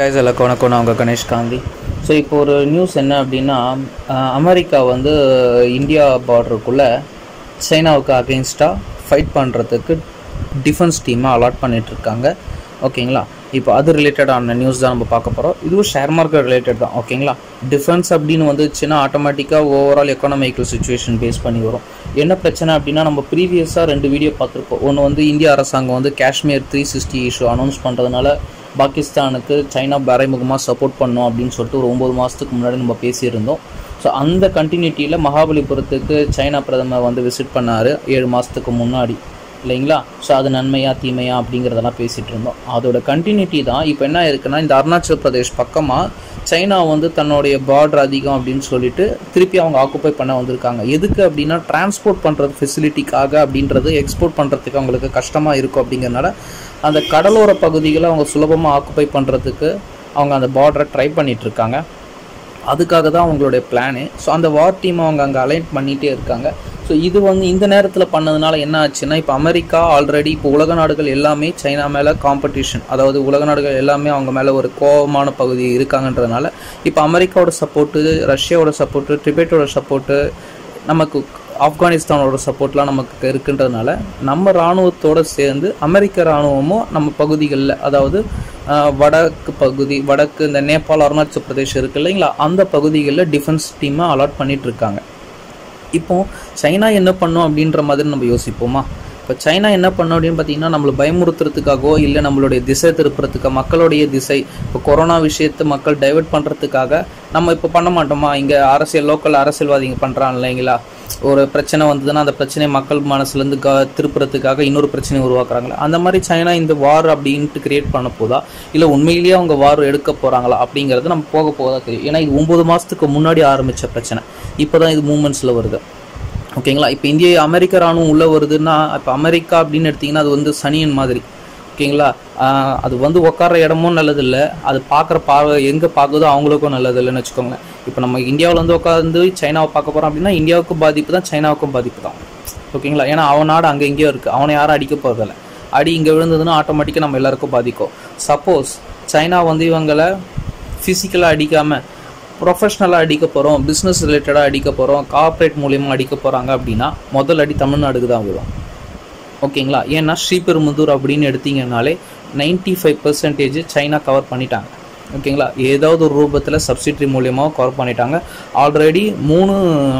guys எல்லாருக்கும் வணக்கம் நான் உங்கள் கணேஷ் காந்தி ஸோ இப்போ ஒரு நியூஸ் என்ன அப்படின்னா அஹ், அமெரிக்கா வந்து இந்தியா பார்டருக்குள்ளே சைனாவுக்கு அகெயின்ஸ்டாக ஃபைட் பண்ணுறதுக்கு டிஃபென்ஸ் டீமை அலாட் பண்ணிகிட்ருக்காங்க ஓகேங்களா இப்போ அது ரிலேட்டடான நியூஸ் தான் நம்ம பார்க்க போகிறோம் இதுவும் ஷேர் மார்க்கெட் ரிலேட்டட் தான் ஓகேங்களா டிஃபென்ஸ் அப்படின்னு வந்துச்சுன்னா ஆட்டோமேட்டிக்காக ஓவரால் எக்கனாமிக்கல் சுச்சுவேஷன் பேஸ் பண்ணி வரும் என்ன பிரச்சனை அப்படின்னா நம்ம ப்ரீவியஸாக ரெண்டு வீடியோ பார்த்துருப்போம் ஒன்று வந்து இந்திய அரசாங்கம் வந்து Kashmir three sixty issue announce பண்ணுறதுனால பாகிஸ்தானுக்கு சைனா மறைமுகமாக சப்போர்ட் பண்ணோம் அப்படின்னு சொல்லிட்டு ஒரு ஒம்பது மாதத்துக்கு முன்னாடி நம்ம பேசியிருந்தோம் ஸோ அந்த கண்டினியூட்டியில் மகாபலிபுரத்துக்கு சைனா பிரதமர் வந்து விசிட் பண்ணார் ஏழு மாதத்துக்கு முன்னாடி இல்லைங்களா ஸோ அது நன்மையா தீமையா அப்படிங்கிறதெல்லாம் பேசிகிட்டு இருந்தோம் அதோட கண்டினியூட்டி தான் இப்போ என்ன இருக்குன்னா இந்த அருணாச்சல் பிரதேஷ் பக்கமாக சைனா வந்து தன்னுடைய பார்டர் அதிகம் அப்படின்னு சொல்லிட்டு திருப்பி அவங்க ஆக்குப்பை பண்ண வந்திருக்காங்க எதுக்கு அப்படின்னா டிரான்ஸ்போர்ட் பண்ணுறது ஃபெசிலிட்டிக்காக அப்படின்றது எக்ஸ்போர்ட் பண்ணுறதுக்கு அவங்களுக்கு கஷ்டமாக இருக்கும் அப்படிங்கிறனால அந்த கடலோர பகுதிகளை அவங்க சுலபமாக ஆக்குப்பை பண்ணுறதுக்கு அவங்க அந்த பார்டரை ட்ரை பண்ணிட்டு இருக்காங்க அதுக்காக தான் அவங்களுடைய பிளானு ஸோ அந்த வார் டீம் அவங்க அங்கே அலைன் பண்ணிகிட்டே இருக்காங்க ஸோ இது வந்து இந்த நேரத்தில் பண்ணதுனால என்ன ஆச்சுன்னா இப்போ அமெரிக்கா ஆல்ரெடி இப்போ உலக நாடுகள் எல்லாமே சைனா மேலே காம்படிஷன் அதாவது உலக நாடுகள் எல்லாமே அவங்க மேலே ஒரு கோபமான பகுதி இருக்காங்கன்றதுனால இப்போ அமெரிக்காவோட சப்போர்ட்டு ரஷ்யாவோட சப்போர்ட்டு டிபெட்டோட சப்போர்ட்டு நமக்கு ஆப்கானிஸ்தானோட சப்போர்ட்லாம் நமக்கு இருக்குன்றதுனால நம்ம இராணுவத்தோடு சேர்ந்து அமெரிக்க இராணுவமும் நம்ம பகுதிகளில் அதாவது ஆஹ், வடக்கு பகுதி வடக்கு இந்த நேபாள் அருணாச்சல் பிரதேஷ் இருக்கு இல்லைங்களா அந்த பகுதிகளில் டிஃபென்ஸ் டீமை அலாட் பண்ணிட்டு இருக்காங்க இப்போ சைனா என்ன பண்ணும் அப்படின்ற மாதிரி நம்ம யோசிப்போமா இப்போ சைனா என்ன பண்ணும் அப்படின்னு பார்த்தீங்கன்னா நம்மளை பயமுறுத்துறதுக்காகவோ இல்லை நம்மளுடைய திசை திருப்புறதுக்காக மக்களுடைய திசை இப்போ கொரோனா விஷயத்தை மக்கள் டைவர்ட் பண்ணுறதுக்காக நம்ம இப்போ பண்ண மாட்டோமா இங்கே அரசியல் லோக்கல் அரசியல்வாதிங்க பண்ணுறாங்க இல்லைங்களா ஒரு பிரச்சனை வந்ததுன்னா அந்த பிரச்சனையை மக்கள் மனசுலேருந்து க திருப்புறதுக்காக இன்னொரு பிரச்சனையை உருவாக்குறாங்களா அந்த மாதிரி சைனா இந்த வார் அப்படின்ட்டு கிரியேட் பண்ண போதா இல்லை உண்மையிலேயே அவங்க வார் எடுக்க போகிறாங்களா அப்படிங்கிறது நம்ம போக போக தான் தெரியும் ஏன்னா இது ஒம்பது மாதத்துக்கு முன்னாடி ஆரம்பித்த பிரச்சனை இப்போ தான் இது மூமெண்ட்ஸில் வருது ஓகேங்களா இப்போ இந்திய அமெரிக்க ராணுவம் உள்ளே வருதுன்னா இப்போ அமெரிக்கா அப்படின்னு எடுத்திங்கன்னா அது வந்து சனியன் மாதிரி ஓகேங்களா ஆஹ் அது வந்து உட்கார இடமும் நல்லதில்லை அது பார்க்குற பார்வை எங்கே பார்க்குதோ அவங்களுக்கும் நல்லது இல்லைன்னு வச்சுக்கோங்களேன் இப்போ நம்ம இந்தியாவில் வந்து உட்காந்து சைனாவை பார்க்க போகிறோம் அப்படின்னா இந்தியாவுக்கும் பாதிப்பு தான் சைனாவுக்கும் பாதிப்பு தான் ஓகேங்களா ஏன்னா அவன் நாடு அங்கே எங்கேயோ இருக்குது அவனை யாரும் அடிக்க போகிறதில்ல அடி இங்கே விழுந்ததுன்னா ஆட்டோமேட்டிக்காக நம்ம எல்லாருக்கும் பாதிக்கும் சப்போஸ் சைனா வந்து இவங்களை ஃபிசிக்கலாக அடிக்காமல் ப்ரொஃபஷ்னலாக அடிக்க போகிறோம் பிஸ்னஸ் ரிலேட்டடாக அடிக்க போகிறோம் கார்ப்பரேட் மூலியமாக அடிக்க போகிறாங்க அப்படின்னா முதல் அடி தமிழ்நாடுக்கு தான் விழும் ஓகேங்களா ஏன்னா ஸ்ரீபெரும்புதூர் அப்படின்னு எடுத்தீங்கன்னாலே 95% ஃபைவ் பர்சன்டேஜ் சைனா கவர் பண்ணிட்டாங்க ஓகேங்களா ஏதாவது ஒரு ரூபத்தில் சப்சிடரி மூலியமாக கவர் பண்ணிட்டாங்க ஆல்ரெடி மூணு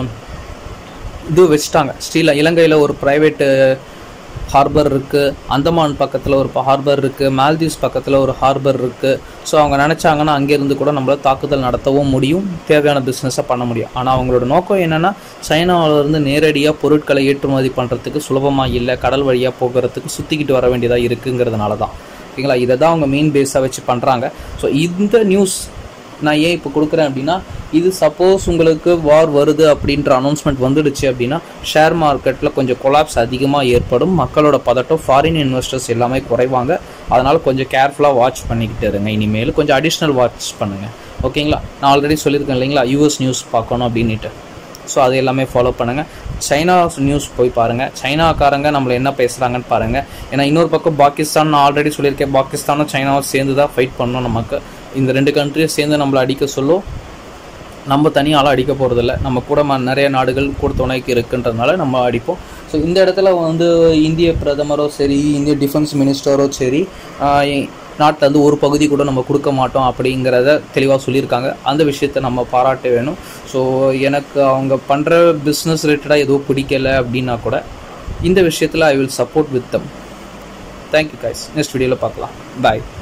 இது வச்சுட்டாங்க ஸ்ரீல இலங்கையில் ஒரு ப்ரைவேட்டு ஹார்பர் இருக்குது அந்தமான் பக்கத்தில் ஒரு ஹார்பர் இருக்குது மால்தீவ்ஸ் பக்கத்தில் ஒரு ஹார்பர் இருக்குது ஸோ அவங்க நினச்சாங்கன்னா அங்கேருந்து கூட நம்மள தாக்குதல் நடத்தவும் முடியும் தேவையான பிஸ்னஸை பண்ண முடியும் ஆனால் அவங்களோட நோக்கம் என்னென்னா சைனாவிலேருந்து நேரடியாக பொருட்களை ஏற்றுமதி பண்ணுறதுக்கு சுலபமாக இல்லை கடல் வழியாக போகிறதுக்கு சுற்றிக்கிட்டு வர வேண்டியதாக இருக்குங்கிறதுனால தான் ஓகேங்களா இதை தான் அவங்க மெயின் பேஸாக வச்சு பண்ணுறாங்க ஸோ இந்த நியூஸ் நான் ஏன் இப்போ கொடுக்குறேன் அப்படின்னா இது சப்போஸ் உங்களுக்கு வார் வருது அப்படின்ற அனௌன்ஸ்மெண்ட் வந்துடுச்சு அப்படின்னா ஷேர் மார்க்கெட்டில் கொஞ்சம் கொலாப்ஸ் அதிகமாக ஏற்படும் மக்களோட பதட்டம் ஃபாரின் இன்வெஸ்டர்ஸ் எல்லாமே குறைவாங்க அதனால் கொஞ்சம் கேர்ஃபுல்லாக வாட்ச் பண்ணிக்கிட்டு இருங்க இனிமேல் கொஞ்சம் அடிஷ்னல் வாட்ச் பண்ணுங்கள் ஓகேங்களா நான் ஆல்ரெடி சொல்லியிருக்கேன் இல்லைங்களா யூஎஸ் நியூஸ் பார்க்கணும் அப்படின்ட்டு ஸோ அது எல்லாமே ஃபாலோ பண்ணுங்கள் சைனா நியூஸ் போய் பாருங்கள் சைனாக்காரங்க நம்மளை என்ன பேசுகிறாங்கன்னு பாருங்கள் ஏன்னா இன்னொரு பக்கம் பாகிஸ்தான் நான் ஆல்ரெடி சொல்லியிருக்கேன் பாகிஸ்தானும் சைனாவும் சேர்ந்து தான் ஃபைட் பண்ணணும் நமக்கு இந்த ரெண்டு கண்ட்ரியும் சேர்ந்து நம்மளை அடிக்க சொல்லும் நம்ம தனியாலாம் அடிக்க போகிறதில்ல நம்ம கூட ம- நிறைய நாடுகள் கூட துணைக்கு இருக்குன்றதுனால நம்ம அடிப்போம் ஸோ இந்த இடத்துல வந்து இந்திய பிரதமரோ சரி இந்திய டிஃபென்ஸ் மினிஸ்டரோ சரி நாட்டில் வந்து ஒரு பகுதி கூட நம்ம கொடுக்க மாட்டோம் அப்படிங்கிறத தெளிவாக சொல்லியிருக்காங்க அந்த விஷயத்தை நம்ம பாராட்ட வேணும் ஸோ எனக்கு அவங்க பண்ணுற பிஸ்னஸ் ரிலேட்டடாக எதுவும் பிடிக்கல அப்படின்னா கூட இந்த விஷயத்தில் I will support with them thank you guys next வீடியோவில் பார்க்கலாம் பாய்